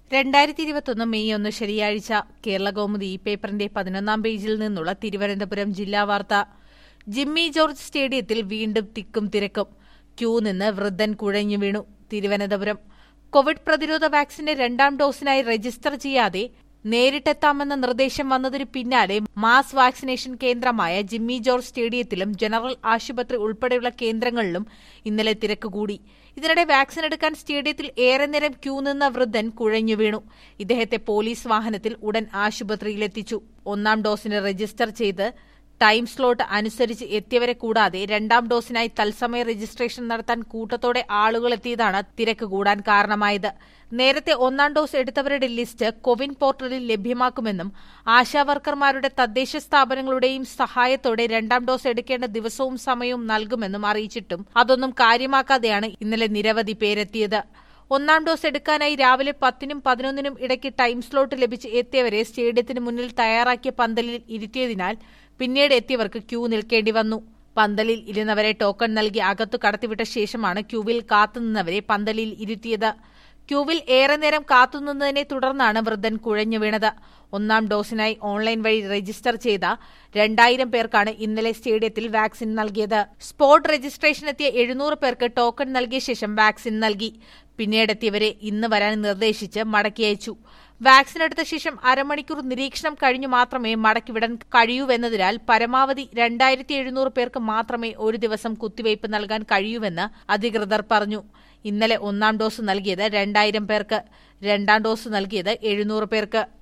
രണ്ടായിരത്തി ഇരുപത്തൊന്ന് മെയ് ഒന്ന് ശനിയാഴ്ച കേരളകൗമുദി ഈ പേപ്പറിന്റെ പതിനൊന്നാം പേജിൽ നിന്നുള്ള തിരുവനന്തപുരം ജില്ലാ വാർത്ത ജിമ്മി ജോർജ് സ്റ്റേഡിയത്തിൽ വീണ്ടും തിക്കും തിരക്കും ക്യൂ നിന്ന് വൃദ്ധൻ കുഴഞ്ഞു വീണു തിരുവനന്തപുരം കോവിഡ് പ്രതിരോധ വാക്സിന്റെ രണ്ടാം ഡോസിനായി രജിസ്റ്റർ ചെയ്യാതെ നേരിട്ടെത്താമെന്ന നിർദ്ദേശം വന്നതിന് പിന്നാലെ മാസ് വാക്സിനേഷൻ കേന്ദ്രമായ ജിമ്മി ജോർജ് സ്റ്റേഡിയത്തിലും ജനറൽ ആശുപത്രി ഉൾപ്പെടെയുള്ള കേന്ദ്രങ്ങളിലും ഇന്നലെ തിരക്ക് കൂടി ഇതിനിടെ വാക്സിൻ എടുക്കാൻ സ്റ്റേഡിയത്തിൽ ഏറെ നേരം ക്യൂ നിന്ന വൃദ്ധൻ കുഴഞ്ഞു വീണു ഇദ്ദേഹത്തെ പോലീസ് വാഹനത്തിൽ ഉടൻ ആശുപത്രിയിലെത്തിച്ചു ഒന്നാം ഡോസിന് രജിസ്റ്റർ ചെയ്ത് ടൈം സ്ലോട്ട് അനുസരിച്ച് എത്തിയവരെ കൂടാതെ രണ്ടാം ഡോസിനായി തത്സമയ രജിസ്ട്രേഷൻ നടത്താൻ കൂട്ടത്തോടെ ആളുകൾ എത്തിയതാണ് തിരക്ക് കൂടാൻ കാരണമായത് നേരത്തെ ഒന്നാം ഡോസ് എടുത്തവരുടെ ലിസ്റ്റ് കോവിൻ പോർട്ടലിൽ ലഭ്യമാക്കുമെന്നും ആശാവർക്കർമാരുടെ തദ്ദേശ സ്ഥാപനങ്ങളുടെയും സഹായത്തോടെ രണ്ടാം ഡോസ് എടുക്കേണ്ട ദിവസവും സമയവും നൽകുമെന്നും അറിയിച്ചിട്ടും അതൊന്നും കാര്യമാക്കാതെയാണ് ഇന്നലെ നിരവധി പേരെത്തിയത് ഒന്നാം ഡോസ് എടുക്കാനായി രാവിലെ പത്തിനും പതിനൊന്നിനും ഇടയ്ക്ക് ടൈം സ്ലോട്ട് ലഭിച്ച് എത്തിയവരെ സ്റ്റേഡിയത്തിന് മുന്നിൽ തയ്യാറാക്കിയ പന്തലിൽ ഇരുത്തിയതിനാൽ പിന്നീട് എത്തിയവർക്ക് ക്യൂ നിൽക്കേണ്ടി വന്നു പന്തലിൽ ഇരുന്നവരെ ടോക്കൺ നൽകി അകത്തു കടത്തിവിട്ട ശേഷമാണ് ക്യൂവിൽ കാത്തുനിന്നവരെ പന്തലിൽ ഇരുത്തിയത് ക്യൂവിൽ ഏറെ നേരം കാത്തുനിന്നതിനെ തുടർന്നാണ് വൃദ്ധൻ കുഴഞ്ഞു വീണത് ഒന്നാം ഡോസിനായി ഓൺലൈൻ വഴി രജിസ്റ്റർ ചെയ്ത രണ്ടായിരം പേർക്കാണ് ഇന്നലെ സ്റ്റേഡിയത്തിൽ വാക്സിൻ നൽകിയത് സ്പോട്ട് രജിസ്ട്രേഷനെത്തിയ എഴുന്നൂറ് പേർക്ക് ടോക്കൺ നൽകിയ ശേഷം വാക്സിൻ നൽകി പിന്നീടെത്തിയവരെ ഇന്ന് വരാൻ നിർദ്ദേശിച്ച് മടക്കി അയച്ചു വാക്സിൻ എടുത്ത ശേഷം അരമണിക്കൂർ നിരീക്ഷണം കഴിഞ്ഞു മാത്രമേ മടക്കിവിടാൻ കഴിയൂവെന്നതിനാൽ പരമാവധി രണ്ടായിരത്തി എഴുന്നൂറ് പേർക്ക് മാത്രമേ ഒരു ദിവസം കുത്തിവയ്പ് നൽകാൻ കഴിയൂവെന്ന് അധികൃതർ പറഞ്ഞു ഇന്നലെ ഒന്നാം ഡോസ് നൽകിയത് രണ്ടായിരം പേർക്ക് രണ്ടാം ഡോസ് നൽകിയത് എഴുന്നൂറ് പേർക്ക്